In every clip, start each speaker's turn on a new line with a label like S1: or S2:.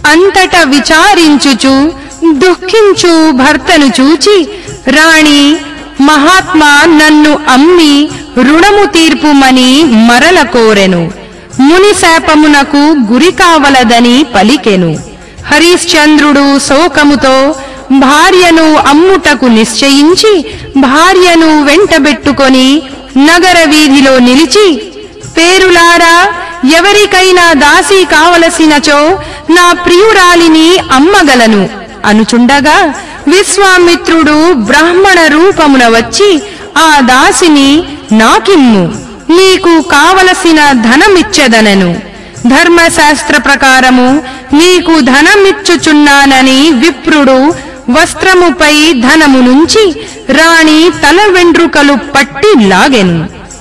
S1: అంతట విచారించుచు దుఃఖించు భర్తను చూచి రాణి మహాత్మా నన్ను అమ్మి రుణము తీర్పుమని మరల కోరెను ముని శాపమునకు గురి కావలదని పలికెను హరిశ్చంద్రుడు శోకముతో భార్యను అమ్ముటకు నిశ్చయించి భార్యను వెంటబెట్టుకొని నగర వీధిలో నిలిచి పేరులారా ఎవరికైనా దాసి కావలసినచో నా ప్రియురాలిని అమ్మగలను అనుచుండగా విశ్వామిత్రుడు బ్రాహ్మణ రూపమున వచ్చి ఆ దాసిని నాకిమ్ము నీకు కావలసిన ధనమిచ్చెదనను ధర్మశాస్త్ర ప్రకారము నీకు ధనమిచ్చుచున్నానని విప్రుడు వస్త్రముపై ధనము నుంచి రాణి తల వెండ్రుకలు పట్టి లాగెను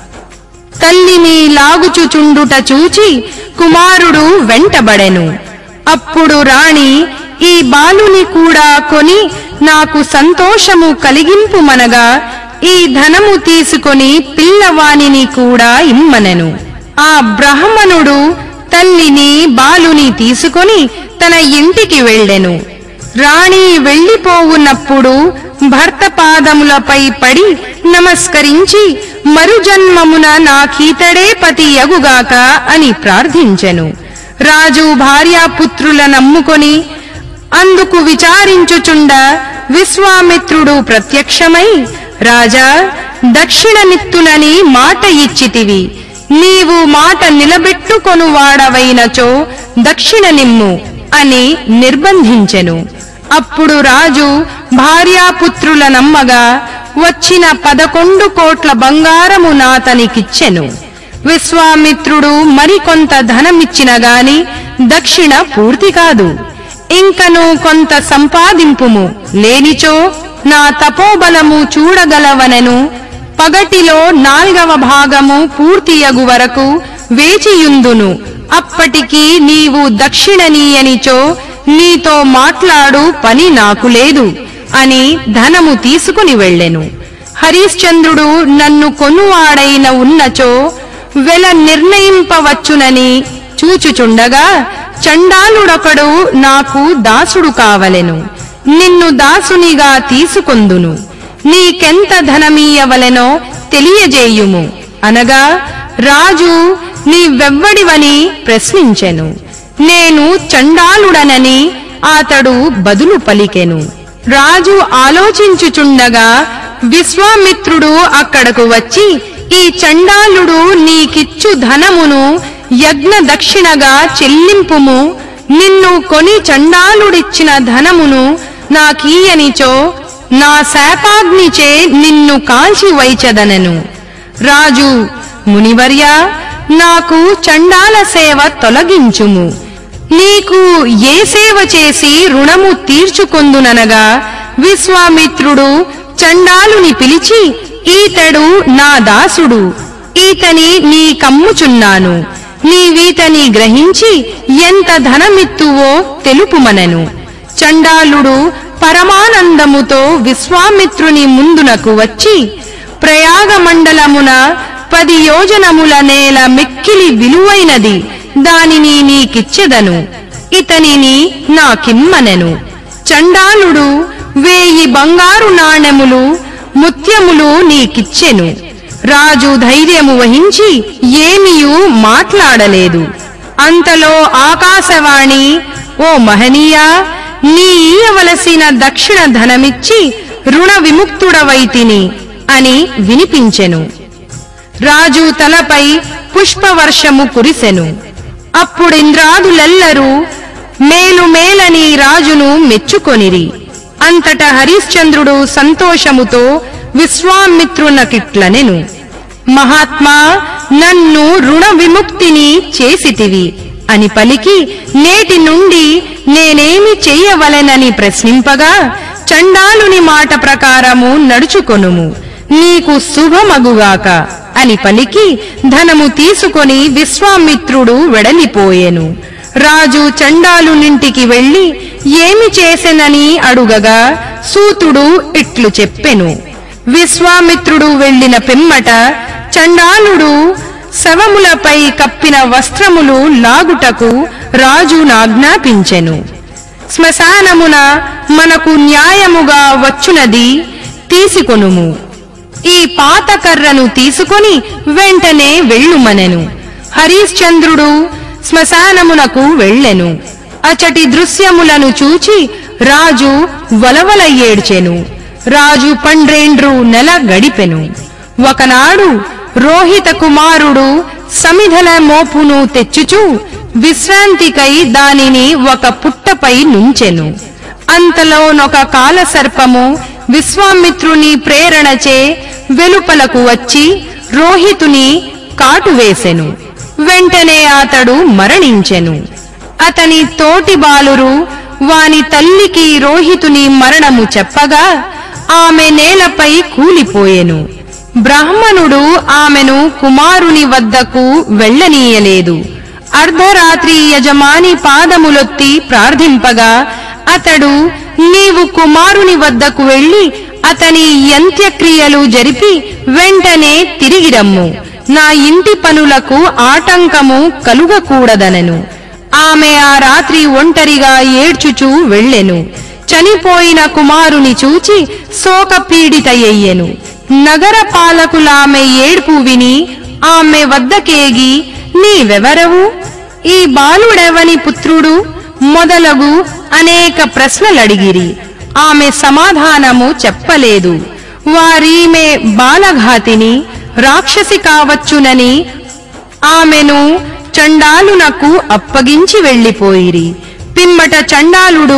S1: తల్లిని లాగుచుచుండుట చూచి కుమారుడు వెంటబడెను అప్పుడు రాణి ఈ బాలుని కూడా కొని నాకు సంతోషము కలిగింపుమనగా ఈ ధనము తీసుకొని పిల్లవానిని కూడా ఇమ్మనెను ఆ బ్రాహ్మణుడు తల్లిని బాలుని తీసుకొని తన ఇంటికి వెళ్ళెను రాణి వెళ్ళిపోవున్నప్పుడు భర్త పాదములపై పడి నమస్కరించి మరుజన్మమున నాకీతడే పతి యగుగాక అని ప్రార్థించెను రాజు భార్యాపుత్రుల నమ్ముకొని అందుకు విచారించుచుండ విశ్వామిత్రుడు ప్రత్యక్షమై రాజా దక్షిణనిత్తునని మాట ఇచ్చితివి నీవు మాట నిలబెట్టుకొను వాడవైనచో దక్షిణ నిమ్ము అని నిర్బంధించెను అప్పుడు రాజు భార్యాపుత్రుల నమ్మగా వచ్చిన పదకొండు కోట్ల బంగారము నాతనికిచ్చెను విశ్వామిత్రుడు మరికొంత ధనమిచ్చిన గాని దక్షిణ పూర్తి కాదు ఇంకను కొంత సంపాదింపుము లేనిచో నా తపోబలము చూడగలవనెను పగటిలో నాల్గవ భాగము పూర్తియగు వరకు వేచియుందును అప్పటికి నీవు దక్షిణనీయనిచో నీతో మాట్లాడు పని నాకు లేదు అని ధనము తీసుకుని వెళ్ళెను హరిశ్చంద్రుడు నన్ను కొనువాడైన ఉన్నచో వెల నిర్ణయింపవచ్చునని చూచుచుండగా చండాలుడొకడు నాకు దాసుడు కావలెను నిన్ను దాసునిగా తీసుకొందును నీకెంత ధనమీయవలెనో తెలియజేయుము అనగా రాజు నీవెవ్వడివని ప్రశ్నించెను నేను చండాలుడనని అతడు బదులు పలికెను రాజు ఆలోచించుచుండగా విశ్వామిత్రుడు అక్కడకు వచ్చి ఈ చండాలుడు నీకిచ్చు ధనమును యజ్ఞ దక్షిణగా చెల్లింపుము నిన్ను కొని చండాలుడిచ్చిన ధనమును నాకీయనిచో నా శాపాగ్నిచే నిన్ను కాల్చి వైచదనెను రాజు మునివర్య నాకు చండాల సేవ తొలగించుము నీకు ఏ సేవ చేసి రుణము తీర్చుకొందుననగా విశ్వామిత్రుడు చండాలుని పిలిచి ఈతడు నా దాసుడు ఈతని నీ కమ్ముచున్నాను నీవీతని గ్రహించి ఎంత ధనమిత్తువో తెలుపుమనెను చండాలుడు పరమానందముతో విశ్వామిత్రుని ముందునకు వచ్చి ప్రయాగ మండలమున పది యోజనముల నేల మిక్కిలి విలువైనది దానిని నీకిచ్చెదను ఇతనిని నాకిమ్మనెను చండాలుడు వేయి బంగారు నాణెములు ముత్యములు నీకిచ్చెను రాజు ధైర్యము వహించి ఏమియూ మాట్లాడలేదు అంతలో ఆకాశవాణి ఓ మహనీయా నీ ఇయ్యవలసిన దక్షిణ ధనమిచ్చి రుణ విముక్తుడవైతిని అని వినిపించెను రాజు తలపై పుష్పవర్షము కురిసెను అప్పుడింద్రాదులెల్లరూ మేలు మేలని రాజును మెచ్చుకొనిరి అంతట హరిశ్చంద్రుడు సంతోషముతో విశ్వామిత్రునకిట్లనెను మహాత్మా నన్ను రుణ విముక్తిని చేసితివి అని పలికి నేటి నుండి నేనేమి చెయ్యవలెనని ప్రశ్నింపగా చండాలుని మాట ప్రకారము నడుచుకొనుము నీకు శుభమగుగాక అని పలికి ధనము తీసుకొని విశ్వామిత్రుడు వెడలిపోయెను రాజు చండాలునింటికి వెళ్లి ఏమి చేసెనని అడుగగా సూతుడు ఇట్లు చెప్పెను విశ్వామిత్రుడు వెళ్లిన పిమ్మట చండాలుడు శవములపై కప్పిన వస్త్రములు లాగుటకు రాజు నాజ్ఞాపించెను శ్మశానమున మనకు న్యాయముగా వచ్చునది తీసుకొనుము ఈ పాత కర్రను తీసుకొని వెంటనే వెళ్ళుమనెను హరిశ్చంద్రుడు శ్మశానమునకు వెళ్ళెను అచటి దృశ్యములను చూచి రాజు వలవల ఏడ్చెను రాజు పండ్రేండ్రు నెల గడిపెను ఒకనాడు రోహిత కుమారుడు సమిధల మోపును తెచ్చుచు విశ్రాంతికై దానిని ఒక పుట్టపై నుంచెను అంతలోనొక కాలసర్పము విశ్వామిత్రుని ప్రేరణచే వెలుపలకు వచ్చి రోహితుని కాటువేసెను వెంటనే అతడు మరణించెను అతని తోటి బాలురు వాని తల్లికి రోహితుని మరణము చెప్పగా ఆమె నేలపై కూలిపోయెను బ్రాహ్మణుడు ఆమెను కుమారుని వద్దకు వెళ్ళనీయలేదు అర్ధరాత్రి యజమాని పాదములొత్తి ప్రార్థింపగా అతడు నీవు కుమారుని వద్దకు వెళ్లి అతని యంత్యక్రియలు జరిపి వెంటనే తిరిగి రమ్ము నా ఇంటి పనులకు ఆటంకము కలుగకూడదనను ఆమె ఆ రాత్రి ఒంటరిగా ఏడ్చుచూ వెళ్ళెను చనిపోయిన కుమారుని చూచి శోకపీడితయ్యెను నగర పాలకులామె ఏడ్పు విని ఆమె వద్దకేగి నీవెవరవు ఈ బాలుడెవని పుత్రుడు మొదలగు అనేక ప్రశ్నలడిగిరి ఆమె సమాధానము చెప్పలేదు వారీమె బాలఘాతిని రాక్షసి కావచ్చునని ఆమెను చండాలునకు అప్పగించి వెళ్ళిపోయిరి పిమ్మట చండాలుడు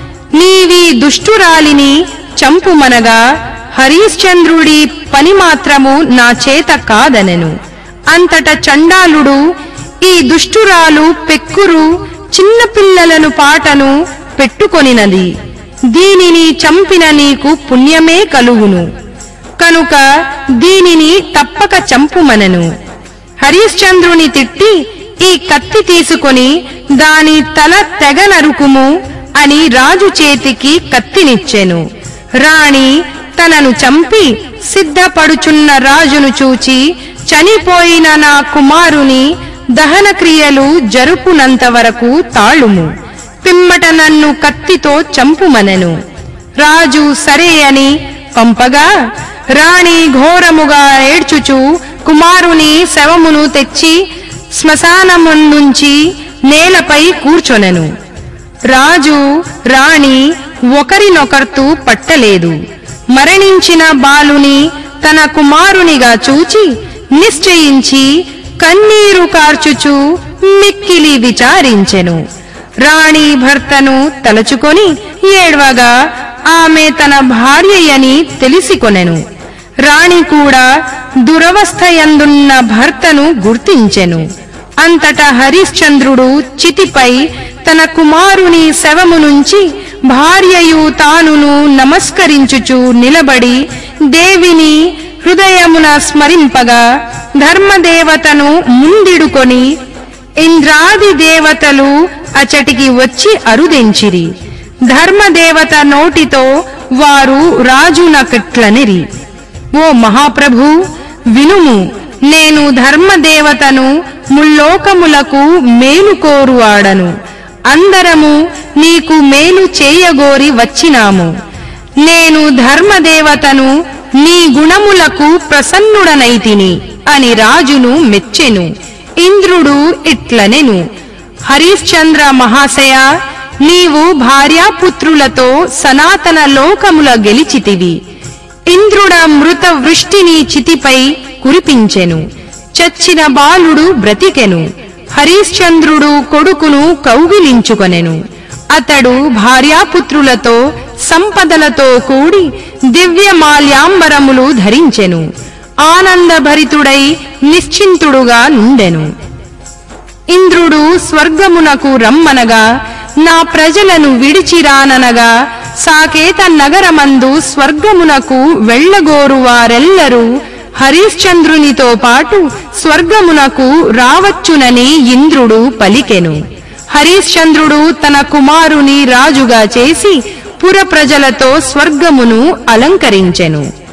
S1: నీవి దుష్టురాలిని చంపుమనగా హరిశ్చంద్రుడి పని మాత్రము నా చేత కాదనెను అంతట చండాలుడు ఈ దుష్టురాలు పెక్కురు చిన్న పిల్లలను పాటను పెట్టుకొనినది దీనిని చంపిన నీకు పుణ్యమే కలుగును కనుక దీనిని తప్పక చంపుమనెను హరిశ్చంద్రుని తిట్టి ఈ కత్తి తీసుకొని దాని తల తెగ నరుకుము అని రాజు చేతికి కత్తినిచ్చెను రాణి తనను చంపి సిద్ధపడుచున్న రాజును చూచి చనిపోయిన నా కుమారుని దహన క్రియలు జరుపునంత వరకు తాళుము పిమ్మట నన్ను కత్తితో చంపుమనెను రాజు సరే అని పంపగా రాణి ఘోరముగా ఏడ్చుచు కుమారుని శవమును తెచ్చి శ్మశానముందుంచి నేలపై కూర్చొనెను రాజు రాణి ఒకరినొకర్తూ పట్టలేదు మరణించిన బాలుని తన కుమారునిగా చూచి నిశ్చయించి కన్నీరు కార్చుచు మిక్కిలి విచారించెను రాణి భర్తను తలచుకొని ఏడ్వగా ఆమె తన భార్యయని తెలిసికొనెను రాణి కూడా దురవస్థయందున్న భర్తను గుర్తించెను అంతటా హరిశ్చంద్రుడు చితిపై తన కుమారుని శవము నుంచి భార్యయు తానును నమస్కరించుచు నిలబడి దేవిని హృదయమున స్మరింపగా ధర్మదేవతను ముందిడుకొని ఇంద్రాది దేవతలు అచటికి వచ్చి అరుదించిరి ధర్మదేవత నోటితో వారు రాజునకట్లనిరి ఓ మహాప్రభు వినుము నేను ధర్మదేవతను ముల్లోకములకు మేలు కోరువాడను అందరము నీకు మేలు చేయగోరి వచ్చినాము నేను ధర్మదేవతను నీ గుణములకు ప్రసన్నుడనైతిని అని రాజును మెచ్చెను ఇంద్రుడు ఇట్లనెను హరిశ్చంద్ర మహాశయ నీవు భార్యాపుత్రులతో సనాతన లోకముల గెలిచితివి ఇంద్రుడ మృత వృష్టిని చితిపై కురిపించెను చచ్చిన బాలుడు బ్రతికెను హరిశ్చంద్రుడు కొడుకును కౌగిలించుకొనెను అతడు భార్యాపుత్రులతో సంపదలతో కూడి దివ్య మాల్యాంబరములు ధరించెను ఆనందభరితుడై నిశ్చింతుడుగా నుండెను ఇంద్రుడు స్వర్గమునకు రమ్మనగా నా ప్రజలను విడిచిరాననగా సాకేత నగరమందు స్వర్గమునకు వెళ్ళగోరు వారెల్లరూ హరిశ్చంద్రునితో పాటు స్వర్గమునకు రావచ్చునని ఇంద్రుడు పలికెను హరిశ్చంద్రుడు తన కుమారుని రాజుగా చేసి పుర ప్రజలతో స్వర్గమును అలంకరించెను